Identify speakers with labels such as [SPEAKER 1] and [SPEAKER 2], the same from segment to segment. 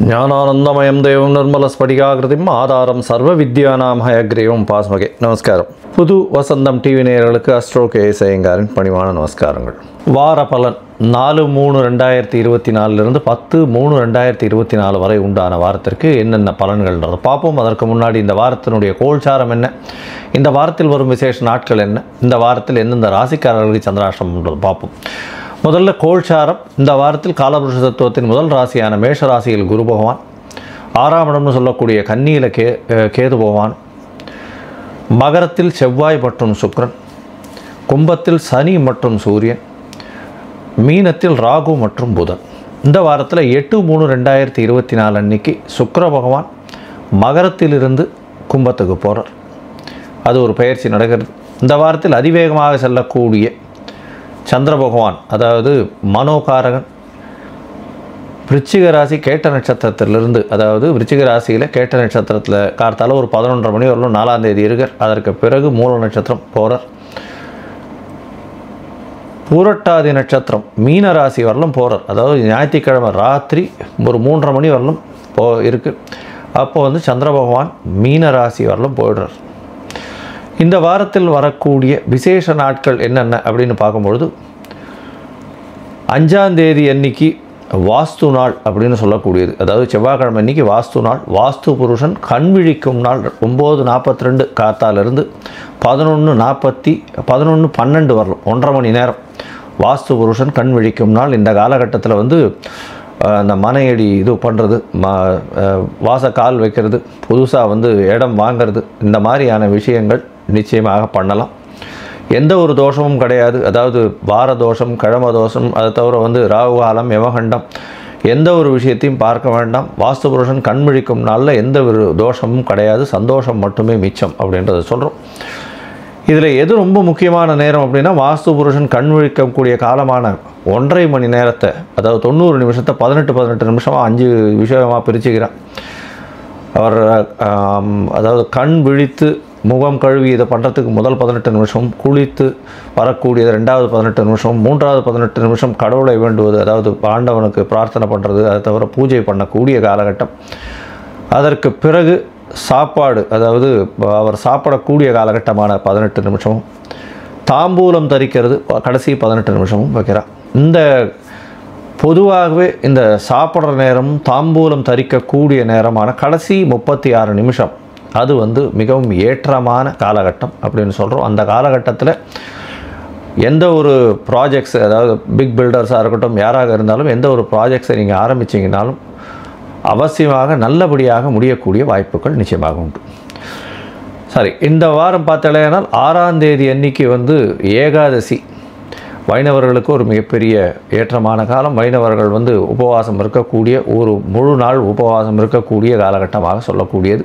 [SPEAKER 1] ஞானானந்தமயம் தேவம் நிர்மல ஸ்படிகாகிருதிம் ஆதாரம் சர்வ வித்யானாம் ஹயக்ரீவம் பாஸ்மகே நமஸ்காரம் புது வசந்தம் டிவி நேயர்களுக்கு அஸ்ட்ரோ கே ஐயங்காரின் பணிவான நமஸ்காரங்கள் வார பலன் நாலு மூணு ரெண்டாயிரத்தி இருபத்தி நாலுலேருந்து பத்து மூணு ரெண்டாயிரத்தி இருபத்தி நாலு வரை உண்டான வாரத்திற்கு என்னென்ன பலன்கள்ன்றதை பார்ப்போம் அதற்கு முன்னாடி இந்த வாரத்தினுடைய கோல்சாரம் என்ன இந்த வாரத்தில் வரும் விசேஷ நாட்கள் என்ன இந்த வாரத்தில் எந்தெந்த ராசிக்காரர்களுக்கு சந்திராஷ்டமம்ன்றது பார்ப்போம் முதல்ல கோல்சாரம் இந்த வாரத்தில் காலபுருஷ தத்துவத்தின் முதல் ராசியான மேஷ ராசியில் குரு பகவான் ஆறாம் இடம்னு சொல்லக்கூடிய கன்னியில் கே அஹ் கேது பகவான் மகரத்தில் செவ்வாய் மற்றும் சுக்கிரன் கும்பத்தில் சனி மற்றும் சூரியன் மீனத்தில் ராகு மற்றும் புதன் இந்த வாரத்தில் எட்டு மூணு ரெண்டாயிரத்தி இருபத்தி நாலு அன்னைக்கு சுக்கிர பகவான் மகரத்திலிருந்து கும்பத்துக்கு போகிறார் அது ஒரு பயிற்சி நடக்கிறது இந்த வாரத்தில் அதிவேகமாக செல்லக்கூடிய சந்திர பகவான் அதாவது மனோகாரகன் விருச்சிக ராசி கேட்ட நட்சத்திரத்திலிருந்து அதாவது விருச்சிக ராசியில் கேட்ட நட்சத்திரத்தில் கார்த்தால ஒரு பதினொன்றரை மணி வரலும் நாலாம் தேதி இருக்கார் அதற்கு பிறகு மூல நட்சத்திரம் போகிறார் பூரட்டாதி நட்சத்திரம் மீன ராசி வரலும் போகிறார் அதாவது ஞாயிற்றுக்கிழமை ராத்திரி ஒரு மூன்றரை மணி வரலும் போ இருக்குது அப்போ வந்து சந்திர பகவான் மீன ராசி வரலும் போயிடுறார் இந்த வாரத்தில் வரக்கூடிய விசேஷ நாட்கள் என்னென்ன அப்படின்னு பார்க்கும்பொழுது அஞ்சாம் தேதி அன்னைக்கு வாஸ்து நாள் அப்படின்னு சொல்லக்கூடியது அதாவது செவ்வாய்க்கிழமை அன்னைக்கு வாஸ்து நாள் வாஸ்து புருஷன் கண் விழிக்கும் நாள் ஒம்பது நாற்பத்தி ரெண்டு காத்தாலிருந்து பதினொன்று நாற்பத்தி பதினொன்று பன்னெண்டு வரலாம் ஒன்றரை மணி நேரம் வாஸ்து புருஷன் கண் விழிக்கும் நாள் இந்த காலகட்டத்தில் வந்து அஹ், அந்த மனையடி இது பண்ணுறது ம அஹ், வாச கால் வைக்கிறது புதுசாக வந்து இடம் வாங்கிறது இந்த மாதிரியான விஷயங்கள் நிச்சயமாக பண்ணலாம் எந்த ஒரு தோஷமும் கிடையாது அதாவது வார தோஷம் கிழம தோஷம் அதை தவிர வந்து ராகு காலம் யமகண்டம் எந்த ஒரு விஷயத்தையும் பார்க்க வேண்டாம் வாஸ்து புருஷன் கண்மிழிக்கும் நாளில் எந்த ஒரு தோஷமும் கிடையாது சந்தோஷம் மட்டுமே மிச்சம் அப்படின்றத சொல்கிறோம் இதில் எது ரொம்ப முக்கியமான நேரம் அப்படின்னா வாஸ்து புருஷன் கண் விழிக்கக்கூடிய காலமான ஒன்றரை மணி நேரத்தை அதாவது தொண்ணூறு நிமிஷத்தை பதினெட்டு பதினெட்டு நிமிஷமாக அஞ்சு விஷயமாக பிரிச்சுக்கிறான் அவர் ஆம், அதாவது கண் விழித்து முகம் கழுவி இதை பண்ணுறதுக்கு முதல் பதினெட்டு நிமிஷம் குளித்து வரக்கூடியது ரெண்டாவது பதினெட்டு நிமிஷம் மூன்றாவது பதினெட்டு நிமிஷம் கடவுளை வேண்டுவது அதாவது ஆண்டவனுக்கு பிரார்த்தனை பண்ணுறது அதை தவிர பூஜை பண்ணக்கூடிய காலகட்டம் அதற்கு பிறகு சாப்பாடு அதாவது அவர் சாப்பிடக்கூடிய காலகட்டமான பதினெட்டு நிமிஷமும் தாம்பூலம் தரிக்கிறது கடைசி பதினெட்டு நிமிஷமும் வைக்கிறார் இந்த பொதுவாகவே இந்த சாப்பிட்ற நேரம் தாம்பூலம் தரிக்கக்கூடிய நேரமான கடைசி முப்பத்தி ஆறு நிமிஷம் அது வந்து மிகவும் ஏற்றமான காலகட்டம் அப்படின்னு சொல்கிறோம் அந்த காலகட்டத்தில் எந்த ஒரு ப்ராஜெக்ட்ஸ் அதாவது பிக் பில்டர்ஸாக இருக்கட்டும் யாராக இருந்தாலும் எந்த ஒரு ப்ராஜெக்ட்ஸை நீங்கள் ஆரம்பிச்சிங்கனாலும் அவசியமாக நல்லபடியாக முடியக்கூடிய வாய்ப்புகள் நிச்சயமாக உண்டு சரி இந்த வாரம் பார்த்தாலேனால் ஆறாம் தேதி அன்னைக்கு வந்து ஏகாதசி வைணவர்களுக்கு ஒரு மிகப்பெரிய ஏற்றமான காலம் வைணவர்கள் வந்து உபவாசம் இருக்கக்கூடிய ஒரு முழு நாள் உபவாசம் இருக்கக்கூடிய காலகட்டமாக சொல்லக்கூடியது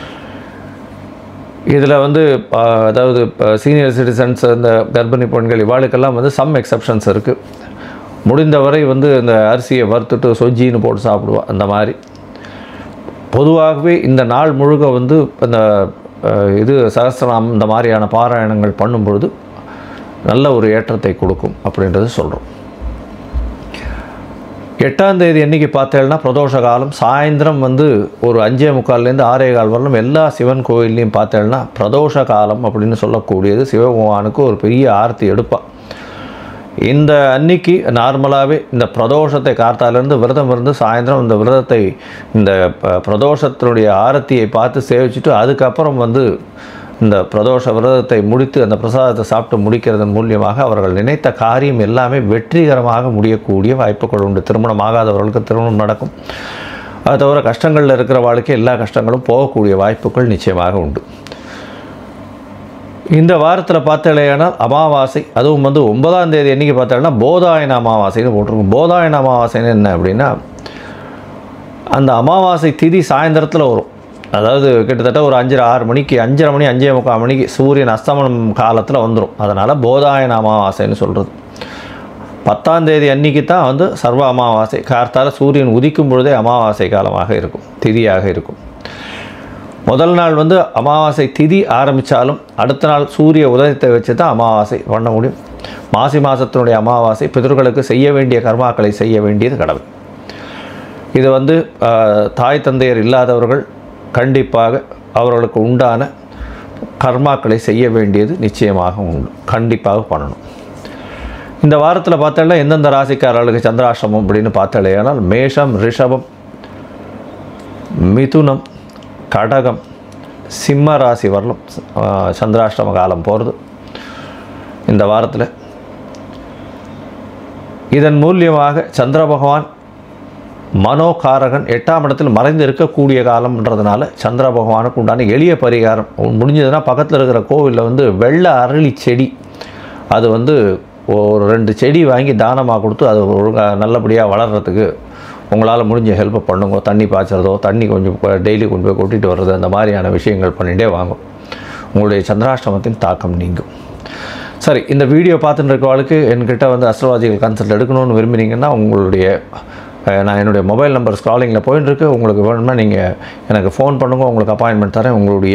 [SPEAKER 1] இதில் வந்து ஆஹ், அதாவது சீனியர் சிட்டிசன்ஸ் இந்த கர்ப்பிணி பெண்கள் இவாளுக்கெல்லாம் வந்து சம் எக்ஸப்ஷன்ஸ் இருக்குது முடிந்தவரை வந்து இந்த அரிசியை வறுத்துட்டு சொஜ்ஜின்னு போட்டு சாப்பிடுவா அந்த மாதிரி பொதுவாகவே இந்த நாள் முழுக்க வந்து இந்த அஹ், இது சகஸ்திரநாமம் இந்த மாதிரியான பாராயணங்கள் பண்ணும் பொழுது நல்ல ஒரு ஏற்றத்தை கொடுக்கும் அப்படின்றது சொல்கிறோம் எட்டாம் தேதி அன்னைக்கு பார்த்தேன்னா பிரதோஷ காலம் சாயந்தரம் வந்து ஒரு அஞ்சே முக்கால்லேருந்து ஆறே கால் வரலும் எல்லா சிவன் கோயில்லையும் பார்த்தேன்னா பிரதோஷ காலம் அப்படின்னு சொல்லக்கூடியது சிவபகவானுக்கு ஒரு பெரிய ஆர்த்தி எடுப்பாள் இந்த அன்னைக்கு நார்மலாகவே இந்த பிரதோஷத்தை காத்தாலேருந்து விரதம் இருந்து சாயந்தரம் இந்த விரதத்தை இந்த ப- பிரதோஷத்தினுடைய ஆரத்தியை பார்த்து சேவிச்சுட்டு அதுக்கப்புறம் வந்து இந்த பிரதோஷ விரதத்தை முடித்து அந்த பிரசாதத்தை சாப்பிட்டு முடிக்கிறதன் மூலியமாக அவர்கள் நினைத்த காரியம் எல்லாமே வெற்றிகரமாக முடியக்கூடிய வாய்ப்புகள் உண்டு திருமணம் ஆகாதவர்களுக்கு திருமணம் நடக்கும் அது தவிர கஷ்டங்களில் இருக்கிற வாழ்க்கை எல்லா கஷ்டங்களும் போகக்கூடிய வாய்ப்புகள் நிச்சயமாக உண்டு இந்த வாரத்தில் பார்த்தாலேயானால் அமாவாசை அதுவும் வந்து ஒன்பதாம் தேதி என்னைக்கு பார்த்தாலும் போதாயன அமாவாசைன்னு போட்டிருக்கும் போதாயன அமாவாசைன்னு என்ன அப்படின்னா அந்த அமாவாசை திதி சாயந்தரத்தில் வரும் அதாவது கிட்டத்தட்ட ஒரு அஞ்சரை ஆறு மணிக்கு அஞ்சரை மணி அஞ்சே முக்கால் மணிக்கு சூரியன் அஸ்தமனம் காலத்தில் வந்துடும் அதனால் போதாயன அமாவாசைன்னு சொல்கிறது பத்தாம் தேதி அன்னைக்கு தான் வந்து சர்வ அமாவாசை கார்த்தால சூரியன் உதிக்கும் பொழுதே அமாவாசை காலமாக இருக்கும் திதியாக இருக்கும் முதல் நாள் வந்து அமாவாசை திதி ஆரம்பித்தாலும் அடுத்த நாள் சூரிய உதயத்தை வச்சு தான் அமாவாசை பண்ண முடியும் மாசி மாதத்தினுடைய அமாவாசை பிதர்களுக்கு செய்ய வேண்டிய கர்மாக்களை செய்ய வேண்டியது கடவுள் இது வந்து ஆஹ், தாய் தந்தையர் இல்லாதவர்கள் கண்டிப்பாக அவர்களுக்கு உண்டான கர்மாக்களை செய்ய வேண்டியது நிச்சயமாக உண்டு கண்டிப்பாக பண்ணணும் இந்த வாரத்தில் பார்த்தால எந்தெந்த ராசிக்காரர்களுக்கு சந்திராஷ்டமம் அப்படின்னு பார்த்தாலேயானால் மேஷம் ரிஷபம் மிதுனம் கடகம் சிம்ம ராசி வரலும் ஆஹ், சந்திராஷ்டம காலம் போகிறது இந்த வாரத்தில் இதன் மூலியமாக சந்திர பகவான் மனோகாரகன் எட்டாம் இடத்தில் மறைந்து இருக்கக்கூடிய காலம்ன்றதுனால சந்திர பகவானுக்கு உண்டான எளிய பரிகாரம் முடிஞ்சதுன்னா பக்கத்தில் இருக்கிற கோவிலில் வந்து வெள்ளை அரளி செடி அது வந்து ஒரு ரெண்டு செடி வாங்கி தானமாக கொடுத்து அது ஒழுங்காக நல்லபடியாக வளர்கிறதுக்கு உங்களால் முடிஞ்ச ஹெல்ப் பண்ணுங்க தண்ணி பாய்ச்சறதோ தண்ணி கொஞ்சம் டெய்லி கொண்டு போய் கொட்டிட்டு வர்றது அந்த மாதிரியான விஷயங்கள் பண்ணிகிட்டே வாங்கும் உங்களுடைய சந்திராஷ்டமத்தின் தாக்கம் நீங்கும் சரி இந்த வீடியோ பார்த்துட்டு இருக்கவளுக்கு என்கிட்ட வந்து அஸ்ட்ராலஜிக்கல் கன்சல்ட் எடுக்கணும்னு விரும்புனீங்கன்னா உங்களுடைய அஹ், நான் என்னுடைய மொபைல் நம்பர் ஸ்க்ராலிங்கில் போயின்னு இருக்கு உங்களுக்கு வேணும்னா நீங்கள் எனக்கு ஃபோன் பண்ணுங்க உங்களுக்கு அப்பாயின்மெண்ட் தரேன் உங்களுடைய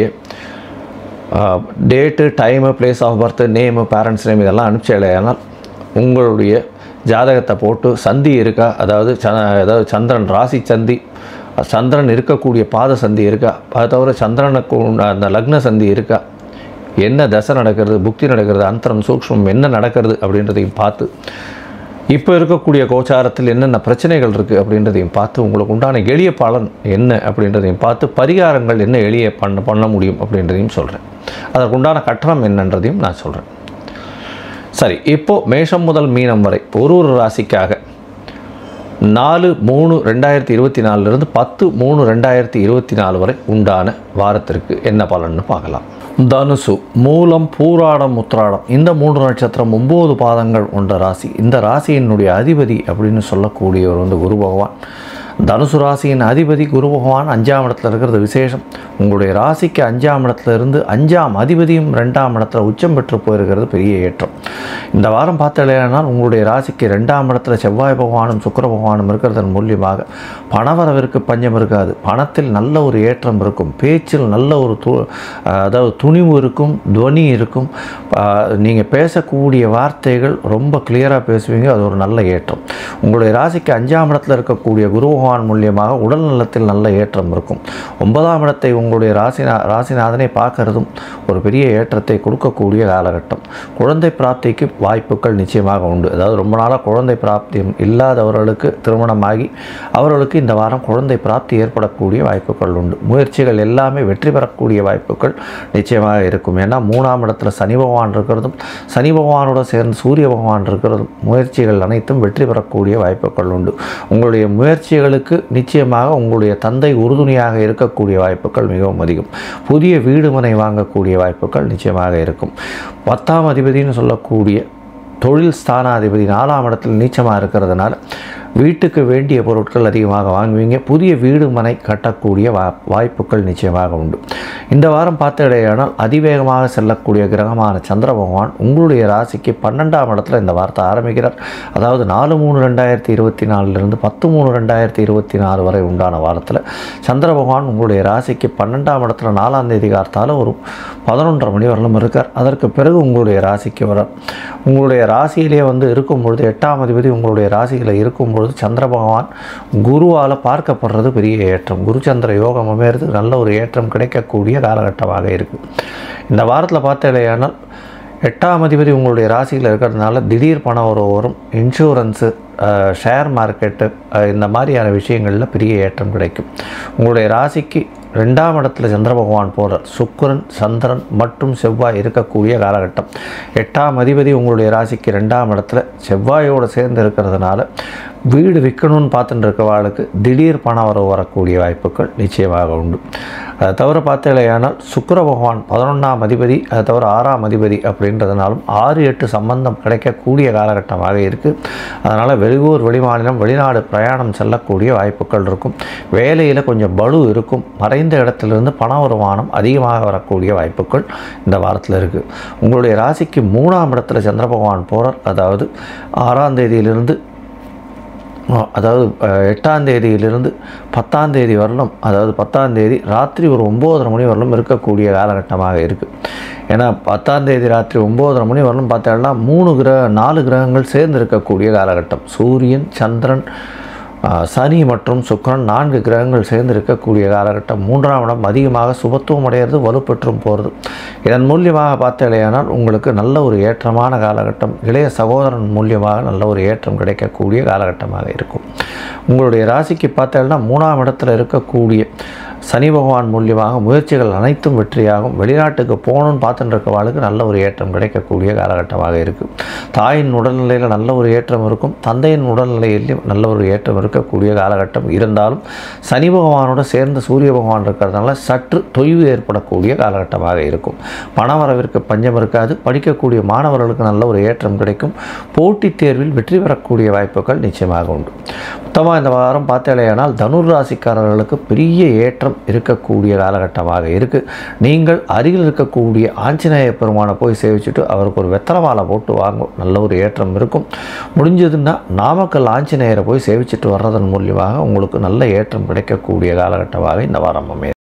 [SPEAKER 1] date time place of birth name parents name இதெல்லாம் அனுப்பிச்சேனால் உங்களுடைய ஜாதகத்தை போட்டு சந்தி இருக்கா அதாவது ச அதாவது சந்திரன் ராசி சந்தி சந்திரன் இருக்கக்கூடிய பாத சந்தி இருக்கா அது தவிர சந்திரனுக்கு உண்ட- அந்த லக்ன சந்தி இருக்கா என்ன தசை நடக்கிறது புக்தி நடக்கிறது அந்தரம் சூக்ஷ்மம் என்ன நடக்கிறது அப்படின்றதையும் பார்த்து இப்போ இருக்கக்கூடிய கோச்சாரத்தில் என்னென்ன பிரச்சனைகள் இருக்குது அப்படின்றதையும் பார்த்து உங்களுக்கு உண்டான எளிய பலன் என்ன அப்படின்றதையும் பார்த்து பரிகாரங்கள் என்ன எளிய பண்ண பண்ண முடியும் அப்படின்றதையும் சொல்கிறேன் அதற்கு உண்டான கட்டணம் என்னன்றதையும் நான் சொல்கிறேன் சரி இப்போது மேஷம் முதல் மீனம் வரை ஒரு ஒரு ராசிக்காக நாலு மூணு ரெண்டாயிரத்தி இருபத்தி நாலுலேருந்து பத்து மூணு ரெண்டாயிரத்தி இருபத்தி நாலு வரை உண்டான வாரத்திற்கு என்ன பலன்னு பார்க்கலாம் தனுசு மூலம் பூராடம் உத்திராடம் இந்த மூன்று நட்சத்திரம் ஒம்பது பாதங்கள் கொண்ட ராசி இந்த ராசியினுடைய அதிபதி அப்படின்னு சொல்லக்கூடியவர் வந்து குரு பகவான் தனுசு ராசியின் அதிபதி குரு பகவான் அஞ்சாம் இடத்துல இருக்கிறது விசேஷம் உங்களுடைய ராசிக்கு அஞ்சாம் இடத்துல இருந்து அஞ்சாம் அதிபதியும் ரெண்டாம் இடத்துல உச்சம் பெற்று போயிருக்கிறது பெரிய ஏற்றம் இந்த வாரம் பார்த்தாலேனால் உங்களுடைய ராசிக்கு ரெண்டாம் இடத்துல செவ்வாய் பகவானும் சுக்கிர பகவானும் இருக்கிறதன் மூலியமாக பணவரவிற்கு பஞ்சம் இருக்காது பணத்தில் நல்ல ஒரு ஏற்றம் இருக்கும் பேச்சில் நல்ல ஒரு து அதாவது துணிவு இருக்கும் துவனி இருக்கும் நீங்கள் பேசக்கூடிய வார்த்தைகள் ரொம்ப கிளியராக பேசுவீங்க அது ஒரு நல்ல ஏற்றம் உங்களுடைய ராசிக்கு அஞ்சாம் இடத்துல இருக்கக்கூடிய குரு பகவான் மூலியமாக உடல் நலத்தில் நல்ல ஏற்றம் இருக்கும் ஒன்பதாம் இடத்தை உங்களுடைய ராசிநா ராசிநாதனை பார்க்கறதும் ஒரு பெரிய ஏற்றத்தை கொடுக்கக்கூடிய காலகட்டம் குழந்தை பிராப்திக்கு வாய்ப்புகள் நிச்சயமாக உண்டு அதாவது ரொம்ப நாளாக குழந்தை பிராப்தியம் இல்லாதவர்களுக்கு திருமணமாகி அவர்களுக்கு இந்த வாரம் குழந்தை பிராப்தி ஏற்படக்கூடிய வாய்ப்புகள் உண்டு முயற்சிகள் எல்லாமே வெற்றி பெறக்கூடிய வாய்ப்புகள் நிச்சயமாக இருக்கும் ஏன்னா மூணாம் இடத்துல சனி பகவான் இருக்கிறதும் சனி பகவானோட சேர்ந்து சூரிய பகவான் இருக்கிறதும் முயற்சிகள் அனைத்தும் வெற்றி பெறக்கூடிய வாய்ப்புகள் உண்டு உங்களுடைய முயற்சிகளுக்கு நிச்சயமாக உங்களுடைய தந்தை உறுதுணையாக இருக்கக்கூடிய வாய்ப்புகள் மிகவும் அதிகம் புதிய வீடு மனை வாங்கக்கூடிய வாய்ப்புகள் நிச்சயமாக இருக்கும் பத்தாம் அதிபதினு சொல்லக்கூடிய தொழில் ஸ்தானாதிபதி நாலாம் இடத்தில் நீச்சமாக இருக்கிறதுனால வீட்டுக்கு வேண்டிய பொருட்கள் அதிகமாக வாங்குவீங்க புதிய வீடு மனை கட்டக்கூடிய வா வாய்ப்புகள் நிச்சயமாக உண்டு இந்த வாரம் பார்த்தடையானால் அதிவேகமாக செல்லக்கூடிய கிரகமான சந்திர பகவான் உங்களுடைய ராசிக்கு பன்னெண்டாம் இடத்துல இந்த வார்த்தை ஆரம்பிக்கிறார் அதாவது நாலு மூணு ரெண்டாயிரத்தி இருபத்தி நாலுலேருந்து பத்து மூணு ரெண்டாயிரத்தி இருபத்தி நாலு வரை உண்டான வாரத்தில் சந்திர பகவான் உங்களுடைய ராசிக்கு பன்னெண்டாம் இடத்துல நாலாம் தேதி கார்த்தால ஒரு பதினொன்றரை மணி வரலும் இருக்கார் அதற்கு பிறகு உங்களுடைய ராசிக்கு வரார் உங்களுடைய ராசியிலே வந்து இருக்கும் பொழுது எட்டாம் அதிபதி உங்களுடைய ராசியில் இருக்கும் பொழுது சந்திர பகவான் குருவால் பார்க்கப்படுறது பெரிய ஏற்றம் குரு சந்திர யோகம் அமையிறது நல்ல ஒரு ஏற்றம் கிடைக்கக்கூடிய காலகட்டமாக இருக்குது இந்த வாரத்தில் பார்த்தேலையானால் எட்டாம் அதிபதி உங்களுடைய ராசியில் இருக்கிறதுனால திடீர் பண உறவு வரும் இன்சூரன்ஸு ஷேர் மார்க்கெட்டு அஹ், இந்த மாதிரியான விஷயங்களில் பெரிய ஏற்றம் கிடைக்கும் உங்களுடைய ராசிக்கு ரெண்டாம் இடத்துல சந்திர பகவான் போகிறார் சுக்கிரன் சந்திரன் மற்றும் செவ்வாய் இருக்கக்கூடிய காலகட்டம் எட்டாம் அதிபதி உங்களுடைய ராசிக்கு ரெண்டாம் இடத்துல செவ்வாயோடு சேர்ந்து இருக்கிறதுனால வீடு விற்கணும்னு பார்த்துட்டு இருக்கவாளுக்கு திடீர் பண வரவு வரக்கூடிய வாய்ப்புகள் நிச்சயமாக உண்டு அதை தவிர பார்த்தீங்களேயானால் சுக்கிர பகவான் பதினொன்றாம் அதிபதி அதை தவிர ஆறாம் அதிபதி அப்படின்றதுனாலும் ஆறு எட்டு சம்பந்தம் கிடைக்கக்கூடிய காலகட்டமாக இருக்குது அதனால் வெளியூர் வெளிமாநிலம் வெளிநாடு பிரயாணம் செல்லக்கூடிய வாய்ப்புகள் இருக்கும் வேலையில் கொஞ்சம் பலு இருக்கும் மறைந்த இடத்திலிருந்து பண வருமானம் அதிகமாக வரக்கூடிய வாய்ப்புகள் இந்த வாரத்தில் இருக்குது உங்களுடைய ராசிக்கு மூணாம் இடத்துல சந்திர பகவான் போகிறார் அதாவது ஆறாம் தேதியிலிருந்து அஹ் அதாவது அஹ், எட்டாம் தேதியிலிருந்து பத்தாம் தேதி வரலும் அதாவது பத்தாம் தேதி ராத்திரி ஒரு ஒம்போதரை மணி வரலும் இருக்கக்கூடிய காலகட்டமாக இருக்குது ஏன்னா பத்தாம் தேதி ராத்திரி ஒம்போதரை மணி வரலும் பார்த்தோம்னா மூணு கிரக நாலு கிரகங்கள் சேர்ந்து இருக்கக்கூடிய காலகட்டம் சூரியன் சந்திரன் ஆஹ், சனி மற்றும் சுக்கிரன் நான்கு கிரகங்கள் சேர்ந்து இருக்கக்கூடிய காலகட்டம் மூன்றாம் இடம் அதிகமாக சுபத்துவம் அடையிறது வலுப்பெற்றும் போகிறது இதன் மூலியமாக பார்த்தாலேயானால் உங்களுக்கு நல்ல ஒரு ஏற்றமான காலகட்டம் இளைய சகோதரன் மூலியமாக நல்ல ஒரு ஏற்றம் கிடைக்கக்கூடிய காலகட்டமாக இருக்கும் உங்களுடைய ராசிக்கு பார்த்தீங்கன்னா மூணாம் இடத்துல இருக்கக்கூடிய சனி பகவான் மூலியமாக முயற்சிகள் அனைத்தும் வெற்றியாகும் வெளிநாட்டுக்கு போகணும்னு பார்த்துட்டு இருக்கவாளுக்கு நல்ல ஒரு ஏற்றம் கிடைக்கக்கூடிய காலகட்டமாக இருக்குது தாயின் உடல்நிலையில் நல்ல ஒரு ஏற்றம் இருக்கும் தந்தையின் உடல்நிலையிலும் நல்ல ஒரு ஏற்றம் இருக்கக்கூடிய காலகட்டம் இருந்தாலும் சனி பகவானோட சேர்ந்து சூரிய பகவான் இருக்கிறதுனால சற்று தொய்வு ஏற்படக்கூடிய காலகட்டமாக இருக்கும் பணவரவிற்கு பஞ்சம் இருக்காது படிக்கக்கூடிய மாணவர்களுக்கு நல்ல ஒரு ஏற்றம் கிடைக்கும் போட்டித் தேர்வில் வெற்றி பெறக்கூடிய வாய்ப்புகள் நிச்சயமாக உண்டு மொத்தமாக இந்த வாரம் பார்த்தேலையானால் தனுர் ராசிக்காரர்களுக்கு பெரிய ஏற்றம் இருக்கக்கூடிய காலகட்டமாக இருக்குது நீங்கள் அருகில் இருக்கக்கூடிய ஆஞ்சநேய பெருமானை போய் சேவிச்சுட்டு அவருக்கு ஒரு வெத்தலை மாலை போட்டு வாங்கும் நல்ல ஒரு ஏற்றம் இருக்கும் முடிஞ்சதுன்னா நாமக்கல் ஆஞ்சநேயரை போய் சேவிச்சுட்டு வர்றதன் மூலியமாக உங்களுக்கு நல்ல ஏற்றம் கிடைக்கக்கூடிய காலகட்டமாக இந்த வாரம் அமையும்